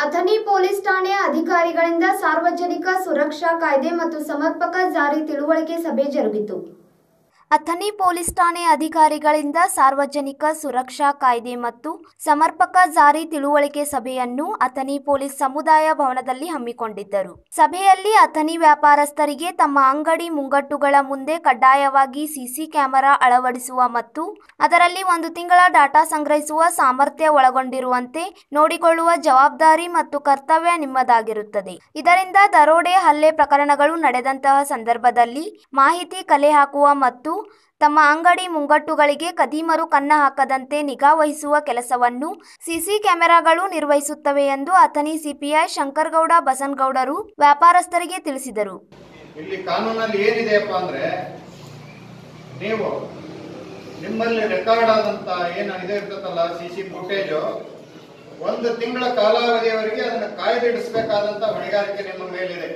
Athani police ಠಾಣೆ ಅಧಿಕಾರಿಗಳಿಂದ ಸಾರ್ವಜನಿಕ ಸುರಕ್ಷಾ ಕಾಯ್ದೆ ಮತ್ತು ಸಮರ್ಪಕ ಜಾರಿ ತಿಳುವಳಿಕೆ ಸಭೆ ಜರುಗಿತು ಅಥಣಿ ಪೊಲೀಸ್ ಠಾಣೆ ಅಧಿಕಾರಿಗಳಿಂದ ಸಾರ್ವಜನಿಕ ಸುರಕ್ಷಾ ಕಾಯ್ದೆ ಮತ್ತು ಸಮರ್ಪಕ ಜಾರಿ ತಿಳುವಳಿಕೆ ಸಭೆಯನ್ನು ಅಥಣಿ ಪೊಲೀಸ್ ಸಮುದಾಯ ಭವನದಲ್ಲಿ ಹಮ್ಮಿಕೊಂಡಿದ್ದರು ಸಭೆಯಲ್ಲಿ ಅಥಣಿ ವ್ಯಾಪಾರಸ್ಥರಿಗೆ ತಮ್ಮ ಅಂಗಡಿ ಮುಂಗಟ್ಟುಗಳ ಮುಂದೆ ಕಡ್ಡಾಯವಾಗಿ ಸಿಸಿ ಕ್ಯಾಮೆರಾ ಅಳವಡಿಸುವ ಮತ್ತು ಅದರಲ್ಲಿ ಒಂದು ತಿಂಗಳ ಡಾಟಾ ಸಂಗ್ರಹಿಸುವ ಸಾಮರ್ಥ್ಯ ಒಳಗೊಂಡಿರುವಂತೆ ನೋಡಿಕೊಳ್ಳುವ ಜವಾಬ್ದಾರಿ ಮತ್ತು ಕರ್ತವ್ಯ ನಿಮ್ಮದಾಗಿರುತ್ತದೆ ಇದರಿಂದ ದರೋಡೆ ಹಲ್ಲೆ ಪ್ರಕರಣಗಳು ನಡೆದಂತಹ ಸಂದರ್ಭದಲ್ಲಿ ಮಾಹಿತಿ ಕಲೆ ಹಾಕುವ ಮತ್ತು ತಮ್ಮ ಅಂಗಡಿ ಮುಂಗಟ್ಟುಗಳಿಗೆ ಕದೀಮರು ಕನ್ನ ಹಾಕದಂತೆ ನಿಗಾ ವಹಿಸುವ ಕೆಲಸವನ್ನು ಸಿಸಿ ಕ್ಯಾಮೆರಾಗಳು ನಿರ್ವಹಿಸುತ್ತವೆ ಎಂದು ಅಥಣಿ ಸಿಪಿಐ ಶಂಕರಗೌಡ ಬಸನಗೌಡರು ವ್ಯಾಪಾರಸ್ಥರಿಗೆ ತಿಳಿಸಿದರು ಇಲ್ಲಿ ಕಾನೂನಲ್ಲಿ ಏನಿದೆಯಪ್ಪ ಅಂದ್ರೆ ನೀವು ನಿಮ್ಮಲ್ಲಿ ರೆಕಾರ್ಡ್ ಆದಂತ ಏನು ಇದು ಇರ್ತದಲ್ಲ ಸಿ ಸಿ ಫುಟೇಜು ಒಂದು ತಿಂಗಳ ಕಾಲಾವಧಿಯವರೆಗೆ ಅದನ್ನು ಕಾಯ್ದಿಡಿಸ್ಬೇಕಾದಂತ ಹೊಣೆಗಾರಿಕೆ ನಿಮ್ಮ ಮೇಲಿದೆ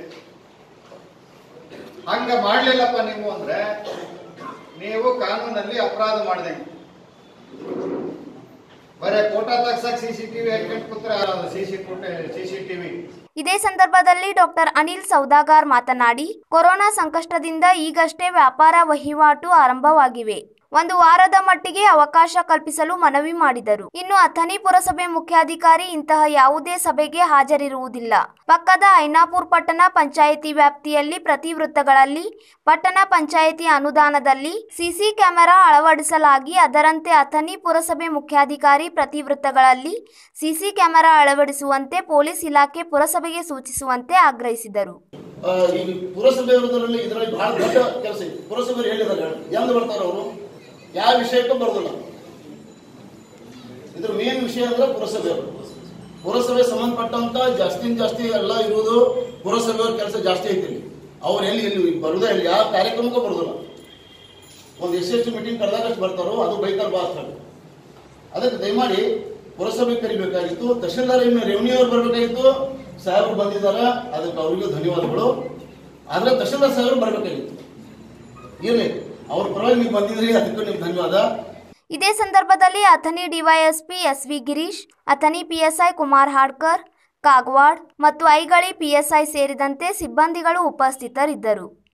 ಹಂಗ ಮಾಡ್ಲಿಲ್ಲಪ್ಪ ನೀವು ಅಂದ್ರೆ ನೀವು ಕಾನೂನಲ್ಲಿ ಅಪರಾಧ ಮಾಡಿದಂಗೆ ಬರೇ ಫೋಟೋ ತಗ್ಸಕ್ ಸಿ ಸಿ ಟಿವಿ ಹಾಕ್ಕೊಂಡು ಕೂತ್ರೆ ಸಿ ಸಿ ಫುಟೇ ಸಿ ಸಿ ಟಿವಿ ಇದೇ ಸಂದರ್ಭದಲ್ಲಿ ಡಾಕ್ಟರ್ ಅನಿಲ್ ಸೌದಾಗಾರ್ ಮಾತನಾಡಿ ಕೊರೋನಾ ಸಂಕಷ್ಟದಿಂದ ಈಗಷ್ಟೇ ವ್ಯಾಪಾರ ವಹಿವಾಟು ಆರಂಭವಾಗಿವೆ ಒಂದು ವಾರದ ಮಟ್ಟಿಗೆ ಅವಕಾಶ ಕಲ್ಪಿಸಲು ಮನವಿ ಮಾಡಿದರು ಇನ್ನು ಅಥಣಿ ಪುರಸಭೆ ಮುಖ್ಯಾಧಿಕಾರಿ ಇಂತಹ ಯಾವುದೇ ಸಭೆಗೆ ಹಾಜರಿರುವುದಿಲ್ಲ ಪಕ್ಕದ ಐನಾಪುರ್ ಪಟ್ಟಣ ಪಂಚಾಯಿತಿ ವ್ಯಾಪ್ತಿಯಲ್ಲಿ ಪ್ರತಿ ವೃತ್ತಗಳಲ್ಲಿ ಪಟ್ಟಣ ಪಂಚಾಯಿತಿ ಅನುದಾನದಲ್ಲಿ ಸಿಸಿ ಕ್ಯಾಮೆರಾ ಅಳವಡಿಸಲಾಗಿ ಅದರಂತೆ ಅಥಣಿ ಪುರಸಭೆ ಮುಖ್ಯಾಧಿಕಾರಿ ಪ್ರತಿ ವೃತ್ತಗಳಲ್ಲಿ ಸಿಸಿ ಕ್ಯಾಮೆರಾ ಅಳವಡಿಸುವಂತೆ ಪೊಲೀಸ್ ಇಲಾಖೆ ಪುರಸಭೆಗೆ ಸೂಚಿಸುವಂತೆ ಆಗ್ರಹಿಸಿದರು ಆ, ಈ ಪುರಸಭೆ ವೃತ್ತದಲ್ಲಿ ಇದರಲ್ಲಿ ಬಹಳ ದೊಡ್ಡ ಕೆಲಸ ಇದೆ ಪುರಸಭೆಯವರು ಹೇಳಿದ್ದಾರೆ ಹೇಳಿ. ಎಂದು ಬರ್ತಾರೆ ಅವರು ಯಾವ ವಿಷಯಕ್ಕೂ ಬರೋದಿಲ್ಲ ಇದ್ರ ಮೇನ್ ವಿಷಯ ಅಂದ್ರೆ ಪುರಸಭೆಯವರು ಪುರಸಭೆ ಸಂಬಂಧಪಟ್ಟಂತ ಜಾಸ್ತಿ ಜಾಸ್ತಿ ಎಲ್ಲ ಇರುವುದು ಪುರಸಭೆಯವ್ರ ಕೆಲಸ ಜಾಸ್ತಿ ಐತಿ ಇಲ್ಲಿ. ಅವ್ರು ಎಲ್ಲಿ ಇಲ್ಲಿ ಬರುದೇ ಇಲ್ಲ ಯಾವ ಕಾರ್ಯಕ್ರಮಕ್ಕೂ ಬರೋದಿಲ್ಲ ಒಂದು ಎಸ್ ಎಸ್ ಮೀಟಿಂಗ್ ಕರೆದಾಗಷ್ಟು ಬರ್ತಾರೋ ಅದು ಬೈಕಲ್ ಬಾ ಅಂತ ಹೇಳಿ. ಅದಕ್ಕೆ ದಯಮಾಡಿ ಪುರಸಭೆ ಕರಿಬೇಕಾಗಿತ್ತು ತಹಶೀಲ್ದಾರ್ ಇನ್ನು ರೆವಿನ್ಯೂ ಅವ್ರು ಬರಬೇಕಾಗಿತ್ತು ಸಾಹೇಬರು ಬಂದಿದ್ದಾರೆ ಅದಕ್ಕೆ ಅವರಿಗೂ ಧನ್ಯವಾದಗಳು ಆದ್ರೆ ತಹಶೀಲ್ದಾರ್ ಸಾಹೇಬರು ಬರಬೇಕಾಗಿತ್ತು ಇರ್ಲಿ ಅವ್ರ ಪರವಾಗಿ ನೀವು ಬಂದಿದ್ರಿ ಅದಕ್ಕೂ ನಿಮ್ಗೆ ಧನ್ಯವಾದ ಇದೇ ಸಂದರ್ಭದಲ್ಲಿ Athani DYSP S V Girish Athani PSI Kumar Hadkar Kagwad ಮತ್ತು ಐಗಳಿ ಪಿಎಸ್ಐ ಸೇರಿದಂತೆ ಸಿಬ್ಬಂದಿಗಳು ಉಪಸ್ಥಿತರಿದ್ದರು